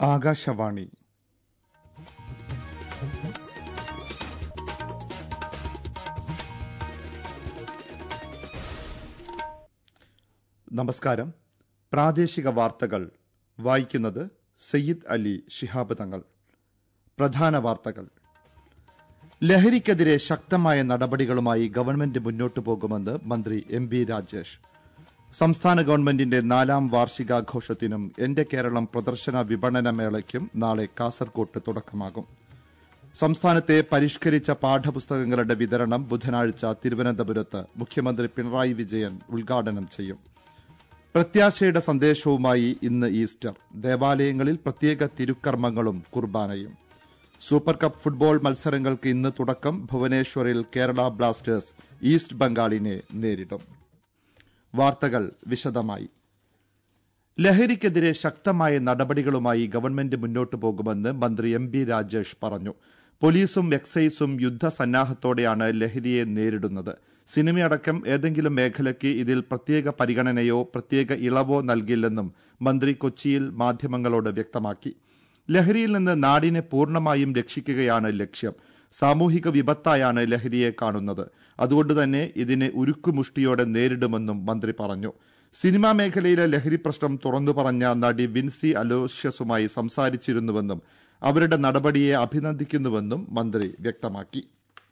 ആകാശവാണി നമസ്കാരം പ്രാദേശിക വാർത്തകൾ വായിക്കുന്നത് സയ്യിദ് അലി ശിഹാബ് തങ്ങൾ പ്രധാന വാർത്തകൾ ലഹരിക്കെതിരെ ശക്തമായ നടപടികളുമായി ഗവൺമെന്റ് മുന്നോട്ടു പോകുമെന്ന് മന്ത്രി എം ബി രാജേഷ് സംസ്ഥാന ഗവൺമെന്റിന്റെ നാലാം വാർഷികാഘോഷത്തിനും എന്റെ കേരളം പ്രദർശന വിപണന മേളയ്ക്കും നാളെ കാസർകോട്ട് തുടക്കമാകും സംസ്ഥാനത്തെ പരിഷ്കരിച്ച പാഠപുസ്തകങ്ങളുടെ വിതരണം ബുധനാഴ്ച തിരുവനന്തപുരത്ത് മുഖ്യമന്ത്രി പിണറായി വിജയൻ ഉദ്ഘാടനം ചെയ്യും പ്രത്യാശയുടെ സന്ദേശവുമായി ഇന്ന് ഈസ്റ്റർ ദേവാലയങ്ങളിൽ പ്രത്യേക തിരുക്കർമ്മങ്ങളും കുർബാനയും സൂപ്പർ കപ്പ് ഫുട്ബോൾ മത്സരങ്ങൾക്ക് ഇന്ന് തുടക്കം ഭുവനേശ്വറിൽ കേരള ബ്ലാസ്റ്റേഴ്സ് ഈസ്റ്റ് ബംഗാളിനെ നേരിടും വാർത്തകൾ വിശദമായി ലഹരിക്കെതിരെ ശക്തമായ നടപടികളുമായി ഗവൺമെന്റ് മുന്നോട്ടു പോകുമെന്ന് മന്ത്രി എം ബി രാജേഷ് പറഞ്ഞു പോലീസും എക്സൈസും യുദ്ധസന്നാഹത്തോടെയാണ് ലഹരിയെ നേരിടുന്നത് സിനിമയടക്കം ഏതെങ്കിലും മേഖലയ്ക്ക് ഇതിൽ പ്രത്യേക പരിഗണനയോ പ്രത്യേക ഇളവോ നൽകില്ലെന്നും മന്ത്രി കൊച്ചിയിൽ മാധ്യമങ്ങളോട് വ്യക്തമാക്കി ലഹരിയിൽ നിന്ന് നാടിനെ പൂർണ്ണമായും രക്ഷിക്കുകയാണ് ലക്ഷ്യം സാമൂഹിക വിപത്തായാണ് ലഹരിയെ കാണുന്നത് അതുകൊണ്ട് തന്നെ ഇതിനെ ഉരുക്കുമുഷ്ടിയോടെ നേരിടുമെന്നും മന്ത്രി പറഞ്ഞു സിനിമാ മേഖലയിലെ ലഹരി പ്രശ്നം തുറന്നു പറഞ്ഞ നടി വിൻസി അലോഷ്യസുമായി സംസാരിച്ചിരുന്നുവെന്നും അവരുടെ നടപടിയെ അഭിനന്ദിക്കുന്നുവെന്നും മന്ത്രി വ്യക്തമാക്കി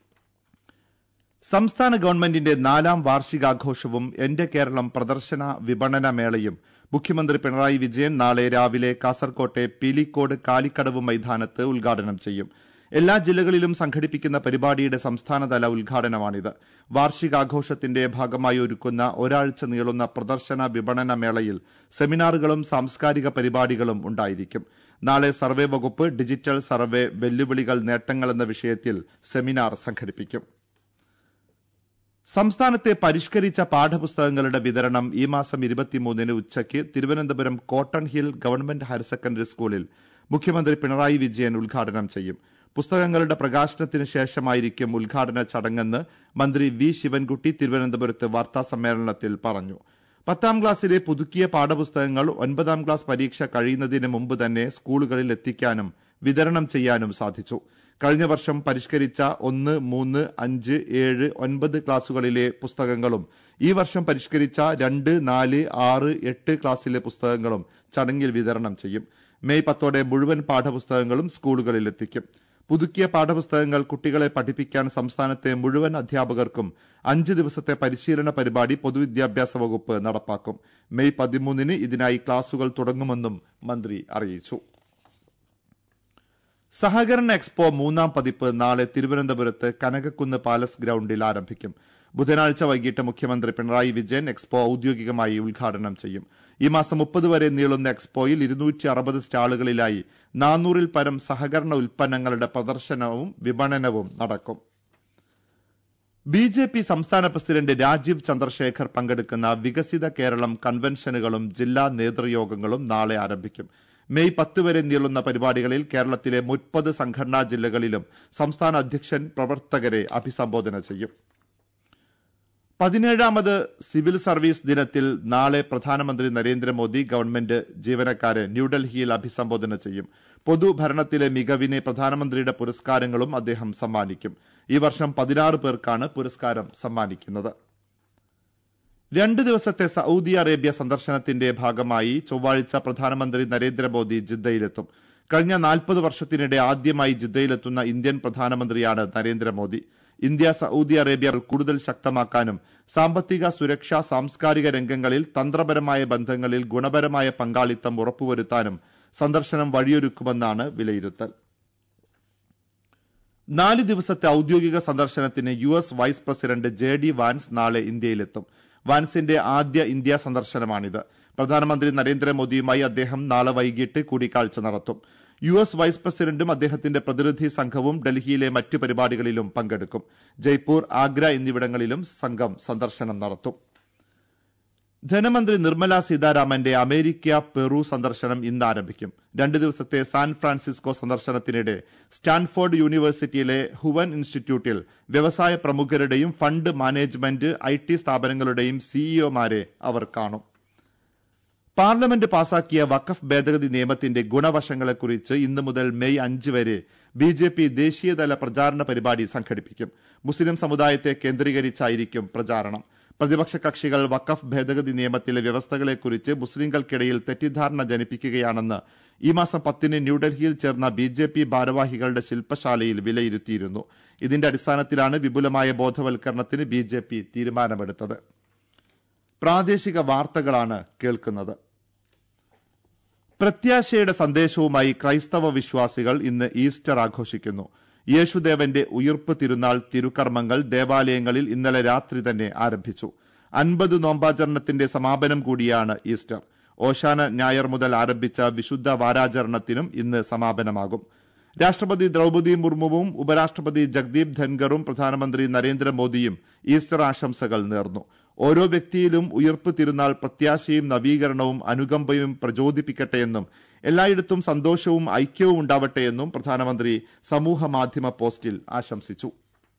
സംസ്ഥാന ഗവൺമെന്റിന്റെ നാലാം വാർഷികാഘോഷവും എന്റെ കേരളം പ്രദർശന വിപണന മേളയും മുഖ്യമന്ത്രി പിണറായി വിജയൻ നാളെ രാവിലെ കാസർകോട്ടെ പീലിക്കോട് കാലിക്കടവ് മൈതാനത്ത് ഉദ്ഘാടനം ചെയ്യും എല്ലാ ജില്ലകളിലും സംഘടിപ്പിക്കുന്ന പരിപാടിയുടെ സംസ്ഥാനതല ഉദ്ഘാടനമാണിത് വാർഷികാഘോഷത്തിന്റെ ഭാഗമായി ഒരുക്കുന്ന ഒരാഴ്ച നീളുന്ന പ്രദർശന വിപണന മേളയിൽ സെമിനാറുകളും സാംസ്കാരിക പരിപാടികളും ഉണ്ടായിരിക്കും നാളെ സർവേ വകുപ്പ് ഡിജിറ്റൽ സർവേ വെല്ലുവിളികൾ നേട്ടങ്ങൾ എന്ന വിഷയത്തിൽ സെമിനാർ സംഘടിപ്പിക്കും സംസ്ഥാനത്തെ പരിഷ്കരിച്ച പാഠപുസ്തകങ്ങളുടെ വിതരണം ഈ മാസം ഇരുപത്തിമൂന്നിന് ഉച്ചയ്ക്ക് Thiruvananthapuram cotton hill government higher secondary സ്കൂളിൽ മുഖ്യമന്ത്രി പിണറായി വിജയൻ ഉദ്ഘാടനം ചെയ്യും പുസ്തകങ്ങളുടെ പ്രകാശനത്തിന് ശേഷമായിരിക്കും ഉദ്ഘാടന ചടങ്ങെന്ന് മന്ത്രി വി ശിവൻകുട്ടി തിരുവനന്തപുരത്ത് വാർത്താസമ്മേളനത്തിൽ പറഞ്ഞു പത്താം ക്ലാസ്സിലെ പുതുക്കിയ പാഠപുസ്തകങ്ങൾ ഒൻപതാം ക്ലാസ് പരീക്ഷ കഴിയുന്നതിന് മുമ്പ് തന്നെ സ്കൂളുകളിൽ എത്തിക്കാനും വിതരണം ചെയ്യാനും സാധിച്ചു കഴിഞ്ഞ വർഷം പരിഷ്കരിച്ച ഒന്ന് മൂന്ന് അഞ്ച് ഏഴ് ഒൻപത് ക്ലാസുകളിലെ പുസ്തകങ്ങളും ഈ വർഷം പരിഷ്കരിച്ച രണ്ട് നാല് ആറ് എട്ട് ക്ലാസ്സിലെ പുസ്തകങ്ങളും ചടങ്ങിൽ വിതരണം ചെയ്യും മെയ് പത്തോടെ മുഴുവൻ പാഠപുസ്തകങ്ങളും സ്കൂളുകളിൽ എത്തിക്കും പുതുക്കിയ പാഠപുസ്തകങ്ങൾ കുട്ടികളെ പഠിപ്പിക്കാൻ സംസ്ഥാനത്തെ മുഴുവൻ അധ്യാപകർക്കും അഞ്ച് ദിവസത്തെ പരിശീലന പരിപാടി പൊതുവിദ്യാഭ്യാസ വകുപ്പ് നടപ്പാക്കും മെയ് പതിമൂന്നിന് ഇതിനായി ക്ലാസുകൾ തുടങ്ങുമെന്നും മന്ത്രി അറിയിച്ചു സഹകരണ എക്സ്പോ മൂന്നാം പതിപ്പ് നാളെ തിരുവനന്തപുരത്ത് കനകക്കുന്ന് പാലസ് ഗ്രൌണ്ടിൽ ആരംഭിക്കും ബുധനാഴ്ച വൈകിട്ട് മുഖ്യമന്ത്രി പിണറായി വിജയൻ എക്സ്പോ ഔദ്യോഗികമായി ഉദ്ഘാടനം ചെയ്യും ഈ മാസം മുപ്പത് വരെ നീളുന്ന എക്സ്പോയിൽ ഇരുന്നൂറ്റി അറുപത് സ്റ്റാളുകളിലായി നാനൂറിൽ പരം സഹകരണ ഉൽപ്പന്നങ്ങളുടെ പ്രദർശനവും വിപണനവും നടക്കും ബി ജെ പി സംസ്ഥാന പ്രസിഡന്റ് രാജീവ് ചന്ദ്രശേഖർ പങ്കെടുക്കുന്ന വികസിത കേരളം കൺവെൻഷനുകളും ജില്ലാ നേതൃയോഗങ്ങളും നാളെ ആരംഭിക്കും മെയ് പത്ത് വരെ നീളുന്ന പരിപാടികളിൽ കേരളത്തിലെ മുപ്പത് സംഘടനാ ജില്ലകളിലും സംസ്ഥാന അധ്യക്ഷൻ പ്രവർത്തകരെ അഭിസംബോധന ചെയ്യും പതിനേഴാമത് സിവിൽ സർവീസ് ദിനത്തിൽ നാളെ പ്രധാനമന്ത്രി നരേന്ദ്രമോദി ഗവൺമെന്റ് ജീവനക്കാരെ ന്യൂഡൽഹിയിൽ അഭിസംബോധന ചെയ്യും പൊതുഭരണത്തിലെ മികവിന് പ്രധാനമന്ത്രിയുടെ പുരസ്കാരങ്ങളും അദ്ദേഹം സമ്മാനിക്കും ഈ വർഷം പതിനാറ് പേർക്കാണ് പുരസ്കാരം സമ്മാനിക്കുന്നത് രണ്ട് ദിവസത്തെ സൌദി അറേബ്യ സന്ദർശനത്തിന്റെ ഭാഗമായി ചൊവ്വാഴ്ച പ്രധാനമന്ത്രി നരേന്ദ്രമോദി ജിദ്ദയിലെത്തും കഴിഞ്ഞ നാൽപ്പത് വർഷത്തിനിടെ ആദ്യമായി ജിദ്ദയിലെത്തുന്ന ഇന്ത്യൻ പ്രധാനമന്ത്രിയാണ് നരേന്ദ്രമോദി ഇന്ത്യ സൌദി അറേബ്യ കൂടുതൽ ശക്തമാക്കാനും സാമ്പത്തിക സുരക്ഷ സാംസ്കാരിക രംഗങ്ങളിൽ തന്ത്രപരമായ ബന്ധങ്ങളിൽ ഗുണപരമായ പങ്കാളിത്തം ഉറപ്പുവരുത്താനും സന്ദർശനം വഴിയൊരുക്കുമെന്നാണ് വിലയിരുത്തൽ നാല് ദിവസത്തെ ഔദ്യോഗിക സന്ദർശനത്തിന് U S vice president J D Vance നാളെ ഇന്ത്യയിലെത്തും വാൻസിന്റെ ആദ്യ ഇന്ത്യ സന്ദർശനമാണിത് പ്രധാനമന്ത്രി നരേന്ദ്രമോദിയുമായി അദ്ദേഹം നാളെ വൈകിട്ട് കൂടിക്കാഴ്ച നടത്തും യു എസ് വൈസ് പ്രസിഡന്റും അദ്ദേഹത്തിന്റെ പ്രതിനിധി സംഘവും ഡൽഹിയിലെ മറ്റു പരിപാടികളിലും പങ്കെടുക്കും ജയ്പൂർ ആഗ്ര എന്നിവിടങ്ങളിലും സംഘം സന്ദർശനം നടത്തും ധനമന്ത്രി നിർമ്മല സീതാരാമന്റെ അമേരിക്ക പെറു സന്ദർശനം ഇന്ന് ആരംഭിക്കും രണ്ട് ദിവസത്തെ സാൻ ഫ്രാൻസിസ്കോ സന്ദർശനത്തിനിടെ സ്റ്റാൻഫോർഡ് യൂണിവേഴ്സിറ്റിയിലെ ഹുവൻ ഇൻസ്റ്റിറ്റ്യൂട്ടിൽ വ്യവസായ പ്രമുഖരുടെയും ഫണ്ട് മാനേജ്മെന്റ് ഐ ടി സ്ഥാപനങ്ങളുടെയും സിഇഒമാരെ അവർ കാണും പാർലമെന്റ് പാസാക്കിയ വഖഫ് ഭേദഗതി നിയമത്തിന്റെ ഗുണവശങ്ങളെക്കുറിച്ച് ഇന്നു മുതൽ മെയ് അഞ്ച് വരെ ബി ജെ പി ദേശീയതല പ്രചാരണ പരിപാടി സംഘടിപ്പിക്കും മുസ്ലിം സമുദായത്തെ കേന്ദ്രീകരിച്ചായിരിക്കും പ്രചാരണം പ്രതിപക്ഷ കക്ഷികൾ വഖഫ് ഭേദഗതി നിയമത്തിലെ വ്യവസ്ഥകളെക്കുറിച്ച് മുസ്ലിംകൾക്കിടയിൽ തെറ്റിദ്ധാരണ ജനിപ്പിക്കുകയാണെന്ന് ഈ മാസം പത്തിന് ന്യൂഡൽഹിയിൽ ചേർന്ന ബി ജെ പി ഭാരവാഹികളുടെ ശില്പശാലയിൽ വിലയിരുത്തിയിരുന്നു ഇതിന്റെ അടിസ്ഥാനത്തിലാണ് വിപുലമായ ബോധവൽക്കരണത്തിന് ബി ജെ പി തീരുമാനമെടുത്തത് പ്രാദേശിക വാർത്തകളാണ് കേൾക്കുന്നത് പ്രത്യാശയുടെ സന്ദേശവുമായി ക്രൈസ്തവ വിശ്വാസികൾ ഇന്ന് ഈസ്റ്റർ ആഘോഷിക്കുന്നു യേശുദേവന്റെ ഉയിർപ്പ് തിരുനാൾ തിരുക്കർമ്മങ്ങൾ ദേവാലയങ്ങളിൽ ഇന്നലെ രാത്രി തന്നെ ആരംഭിച്ചു അൻപത് നോമ്പാചരണത്തിന്റെ സമാപനം കൂടിയാണ് ഈസ്റ്റർ ഓശാന ഞായർ മുതൽ ആരംഭിച്ച വിശുദ്ധ വാരാചരണത്തിനും ഇന്ന് സമാപനമാകും രാഷ്ട്രപതി ദ്രൗപദി മുർമുവും ഉപരാഷ്ട്രപതി ജഗ്ദീപ് ധൻഖറും പ്രധാനമന്ത്രി നരേന്ദ്രമോദിയും ഈസ്റ്റർ ആശംസകൾ നേർന്നു ഓരോ വ്യക്തിയിലും ഉയർപ്പ് തിരുനാൾ പ്രത്യാശയും നവീകരണവും അനുകമ്പയും പ്രചോദിപ്പിക്കട്ടെയെന്നും എല്ലായിടത്തും സന്തോഷവും ഐക്യവും ഉണ്ടാവട്ടെയെന്നും പ്രധാനമന്ത്രി സമൂഹ മാധ്യമ പോസ്റ്റിൽ ആശംസിച്ചു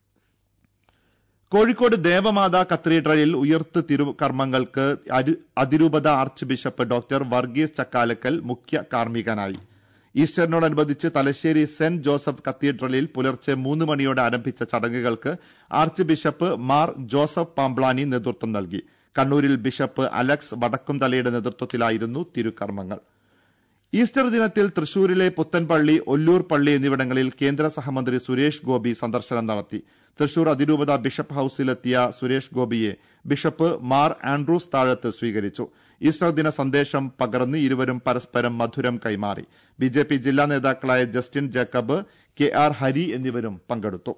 കോഴിക്കോട് ദേവമാതാ കത്തീഡ്രലിൽ ഉയർത്ത് തിരുകർമ്മങ്ങൾക്ക് അതിരൂപത archbishop doctor Varghese Chakkalakkal മുഖ്യ കാർമ്മികനായി ഈസ്റ്ററിനോടനുബന്ധിച്ച് തലശ്ശേരി സെന്റ് ജോസഫ് കത്തീഡ്രലിൽ പുലർച്ചെ മൂന്ന് മണിയോടെ ആരംഭിച്ച ചടങ്ങുകൾക്ക് ആർച്ച് ബിഷപ്പ് മാർ ജോസഫ് പാംബ്ലാനി നേതൃത്വം നൽകി കണ്ണൂരിൽ ബിഷപ്പ് അലക്സ് വടക്കുംതലയുടെ നേതൃത്വത്തിലായിരുന്നു തിരുക്കർമ്മങ്ങൾ ഈസ്റ്റർ ദിനത്തിൽ തൃശൂരിലെ പുത്തൻപള്ളി ഒല്ലൂർ പള്ളി എന്നിവിടങ്ങളിൽ കേന്ദ്ര സഹമന്ത്രി സുരേഷ് ഗോപി സന്ദർശനം നടത്തി തൃശൂർ അതിരൂപത ബിഷപ്പ് ഹൌസിലെത്തിയ സുരേഷ് ഗോപിയെ ബിഷപ്പ് മാർ ആൻഡ്രൂസ് താഴത്ത് സ്വീകരിച്ചു ഈസ്റ്റർ ദിന സന്ദേശം പകർന്ന് ഇരുവരും പരസ്പരം മധുരം കൈമാറി ബി ജെ പി ജില്ലാ നേതാക്കളായ ജസ്റ്റിൻ ജേക്കബ് കെ ആർ ഹരി എന്നിവരും പങ്കെടുത്തു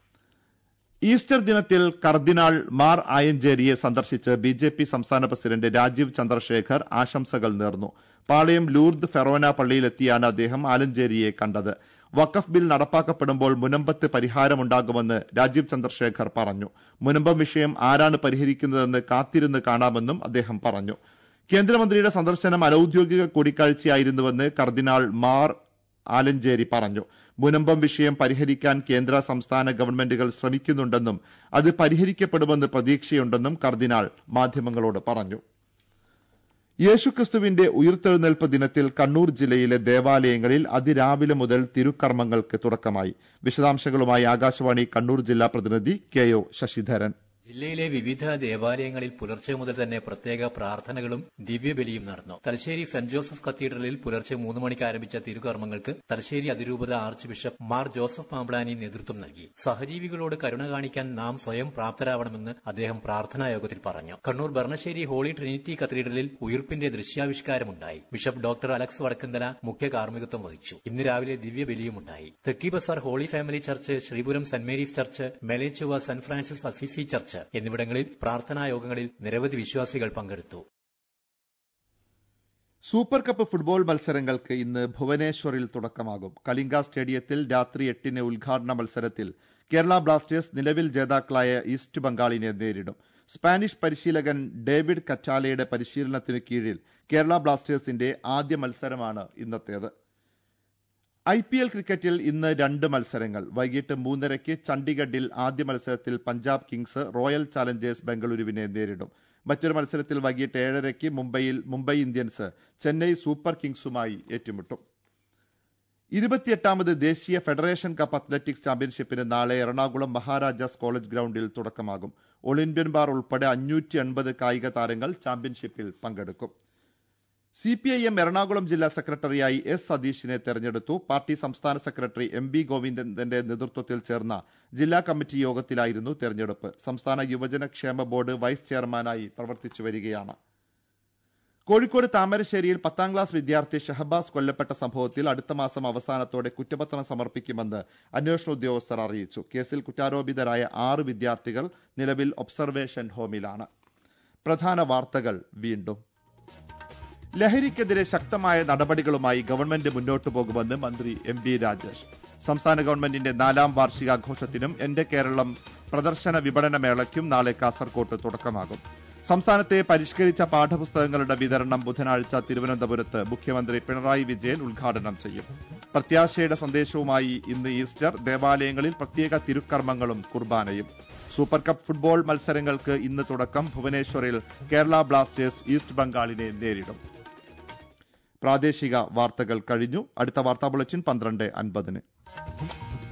ഈസ്റ്റർ ദിനത്തിൽ കർദിനാൾ മാർ ആയഞ്ചേരിയെ സന്ദർശിച്ച് ബി ജെ പി സംസ്ഥാന പ്രസിഡന്റ് രാജീവ് ചന്ദ്രശേഖർ ആശംസകൾ നേർന്നു പാളയം ലൂർദ് ഫെറോന പള്ളിയിലെത്തിയാണ് അദ്ദേഹം ആലഞ്ചേരിയെ കണ്ടത് വഖഫ് ബിൽ നടപ്പാക്കപ്പെടുമ്പോൾ മുനമ്പത്ത് പരിഹാരമുണ്ടാകുമെന്ന് രാജീവ് ചന്ദ്രശേഖർ പറഞ്ഞു മുനമ്പം വിഷയം ആരാണ് പരിഹരിക്കുന്നതെന്ന് കാത്തിരുന്ന് കാണാമെന്നും അദ്ദേഹം പറഞ്ഞു കേന്ദ്രമന്ത്രിയുടെ സന്ദർശനം അനൌദ്യോഗിക കൂടിക്കാഴ്ചയായിരുന്നുവെന്ന് കർദിനാൾ മാർ ആലഞ്ചേരി പറഞ്ഞു മുനമ്പം വിഷയം പരിഹരിക്കാൻ കേന്ദ്ര സംസ്ഥാന ഗവൺമെന്റുകൾ ശ്രമിക്കുന്നുണ്ടെന്നും അത് പരിഹരിക്കപ്പെടുമെന്ന് പ്രതീക്ഷയുണ്ടെന്നും കർദിനാൾ മാധ്യമങ്ങളോട് പറഞ്ഞു യേശുക്രിസ്തുവിന്റെ ഉയിർത്തെഴുന്നേൽപ്പ് ദിനത്തിൽ കണ്ണൂർ ജില്ലയിലെ ദേവാലയങ്ങളിൽ അതിരാവിലെ മുതൽ തിരുക്കർമ്മങ്ങൾക്ക് തുടക്കമായി വിശദാംശങ്ങളുമായി ആകാശവാണി കണ്ണൂർ ജില്ലാ പ്രതിനിധി കെ ഒ ശശിധരൻ ജില്ലയിലെ വിവിധ ദേവാലയങ്ങളിൽ പുലർച്ചെ മുതൽ തന്നെ പ്രത്യേക പ്രാർത്ഥനകളും ദിവ്യബലിയും നടന്നു തലശ്ശേരി സെന്റ് ജോസഫ് കത്തീഡ്രലിൽ പുലർച്ചെ മൂന്ന് മണിക്ക് ആരംഭിച്ച തിരുകർമ്മങ്ങൾക്ക് തലശ്ശേരി അതിരൂപത ആർച്ച് ബിഷപ്പ് മാർ ജോസഫ് പാമ്പ്ലാനി നേതൃത്വം നൽകി സഹജീവികളോട് കരുണ കാണിക്കാൻ നാം സ്വയം പ്രാപ്തരാവണമെന്ന് അദ്ദേഹം പ്രാർത്ഥനാ യോഗത്തിൽ പറഞ്ഞു കണ്ണൂർ ഭരണശ്ശേരി ഹോളി ട്രിനിറ്റി കത്തീഡ്രലിൽ ഉയിർപ്പിന്റെ ദൃശ്യാവിഷ്കാരമുണ്ടായി ബിഷപ്പ് ഡോക്ടർ അലക്സ് വടക്കന്തല മുഖ്യ കാർമ്മികത്വം വഹിച്ചു ഇന്ന് രാവിലെ ദിവ്യബലിയുമുണ്ടായി തെക്കി ബസാർ holy family church Sreepuram saint Mary's church മെലേച്ചുവ സെന്റ് ഫ്രാൻസിസ് അസിസി ചർച്ച് എന്നിവിടങ്ങളിൽ പ്രാർത്ഥനാ യോഗങ്ങളിൽ നിരവധി വിശ്വാസികൾ പങ്കെടുത്തു സൂപ്പർ കപ്പ് ഫുട്ബോൾ മത്സരങ്ങൾക്ക് ഇന്ന് ഭുവനേശ്വറിൽ തുടക്കമാകും കലിംഗ സ്റ്റേഡിയത്തിൽ രാത്രി എട്ടിന് ഉദ്ഘാടന മത്സരത്തിൽ കേരള ബ്ലാസ്റ്റേഴ്സ് നിലവിൽ ജേതാക്കളായ ഈസ്റ്റ് ബംഗാളിനെ നേരിടും സ്പാനിഷ് പരിശീലകൻ ഡേവിഡ് കറ്റാലയുടെ പരിശീലനത്തിന് കീഴിൽ കേരള ബ്ലാസ്റ്റേഴ്സിന്റെ ആദ്യ മത്സരമാണ് ഇന്നത്തേത് ഐ പി എൽ ക്രിക്കറ്റിൽ ഇന്ന് രണ്ട് മത്സരങ്ങൾ വൈകിട്ട് മൂന്നരയ്ക്ക് ചണ്ഡീഗഡിൽ ആദ്യ മത്സരത്തിൽ പഞ്ചാബ് കിങ്സ് റോയൽ ചാലഞ്ചേഴ്സ് ബംഗളൂരുവിനെ നേരിടും മറ്റൊരു മത്സരത്തിൽ വൈകിട്ട് ഏഴരയ്ക്ക് മുംബൈയിൽ മുംബൈ ഇന്ത്യൻസ് ചെന്നൈ സൂപ്പർ കിങ്സുമായി ഏറ്റുമുട്ടും ഇരുപത്തിയെട്ടാമത് ദേശീയ ഫെഡറേഷൻ കപ്പ് അത്ലറ്റിക്സ് ചാമ്പ്യൻഷിപ്പിന് നാളെ എറണാകുളം മഹാരാജാസ് കോളേജ് ഗ്രൌണ്ടിൽ തുടക്കമാകും ഒളിമ്പ്യൻമാർ ഉൾപ്പെടെ അഞ്ഞൂറ്റി എൺപത് കായിക താരങ്ങൾ ചാമ്പ്യൻഷിപ്പിൽ പങ്കെടുക്കും C P I M Ernakulam ജില്ലാ സെക്രട്ടറിയായി എസ് സതീഷിനെ തെരഞ്ഞെടുത്തു പാർട്ടി സംസ്ഥാന സെക്രട്ടറി എം ബി ഗോവിന്ദന്റെ നേതൃത്വത്തിൽ ചേർന്ന ജില്ലാ കമ്മിറ്റി യോഗത്തിലായിരുന്നു തെരഞ്ഞെടുപ്പ് സംസ്ഥാന യുവജന ക്ഷേമ ബോർഡ് വൈസ് ചെയർമാനായി പ്രവർത്തിച്ചു വരികയാണ് കോഴിക്കോട് താമരശ്ശേരിയിൽ പത്താം ക്ലാസ് വിദ്യാർത്ഥി ഷഹബാസ് കൊല്ലപ്പെട്ട സംഭവത്തിൽ അടുത്ത മാസം അവസാനത്തോടെ കുറ്റപത്രം സമർപ്പിക്കുമെന്ന് അന്വേഷണ ഉദ്യോഗസ്ഥർ അറിയിച്ചു കേസിൽ കുറ്റാരോപിതരായ ആറ് വിദ്യാർത്ഥികൾ നിലവിൽ ഒബ്സർവേഷൻ ഹോമിലാണ് പ്രധാന വാർത്തകൾ വീണ്ടും ലഹരിക്കെതിരെ ശക്തമായ നടപടികളുമായി ഗവൺമെന്റ് മുന്നോട്ടു പോകുമെന്ന് മന്ത്രി എം ബി രാജേഷ് സംസ്ഥാന ഗവൺമെന്റിന്റെ നാലാം വാർഷികാഘോഷത്തിനും എന്റെ കേരളം പ്രദർശന വിപണന മേളയ്ക്കും നാളെ കാസർകോട്ട് തുടക്കമാകും സംസ്ഥാനത്തെ പരിഷ്കരിച്ച പാഠപുസ്തകങ്ങളുടെ വിതരണം ബുധനാഴ്ച തിരുവനന്തപുരത്ത് മുഖ്യമന്ത്രി പിണറായി വിജയൻ ഉദ്ഘാടനം ചെയ്യും പ്രത്യാശയുടെ സന്ദേശവുമായി ഇന്ന് ഈസ്റ്റർ ദേവാലയങ്ങളിൽ പ്രത്യേക തിരുക്കർമ്മങ്ങളും കുർബാനയും സൂപ്പർ കപ്പ് ഫുട്ബോൾ മത്സരങ്ങൾക്ക് ഇന്ന് തുടക്കം ഭുവനേശ്വറിൽ കേരള ബ്ലാസ്റ്റേഴ്സ് ഈസ്റ്റ് ബംഗാളിനെ നേരിടും പ്രാദേശിക വാർത്തകൾ കഴിഞ്ഞു അടുത്ത വാർത്താ ബുള്ളറ്റിൻ പന്ത്രണ്ട് അൻപതിന്